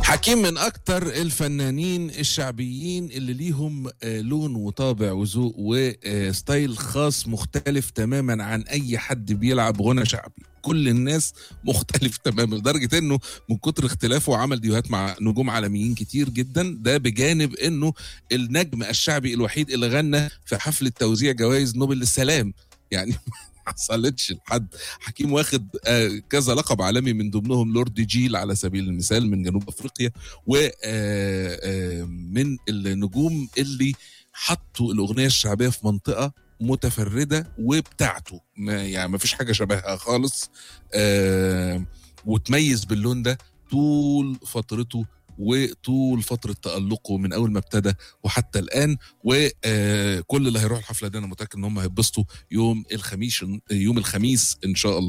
حكيم من اكتر الفنانين الشعبيين اللي ليهم آه، لون وطابع وذوق وستايل خاص مختلف تماما عن اي حد بيلعب غنى شعبي كل الناس مختلف تماما لدرجه انه من كتر اختلافه عمل ديوهات مع نجوم عالميين كتير جدا ده بجانب انه النجم الشعبي الوحيد اللي غنى في حفله توزيع جوائز نوبل للسلام يعني ما حصلتش لحد حكيم واخد آه، كذا لقب عالمي من ضمنهم لورد جيل على سبيل المثال من جنوب افريقيا ومن النجوم اللي حطوا الاغنيه الشعبيه في منطقه متفرده وبتاعته ما يعني ما فيش حاجه شبهها خالص آه، وتميز باللون ده طول فترته وطول فترة تألقه من أول ما ابتدى وحتى الآن وكل اللي هيروح الحفلة دي أنا متأكد إن هم هيتبسطوا يوم الخميس يوم الخميس إن شاء الله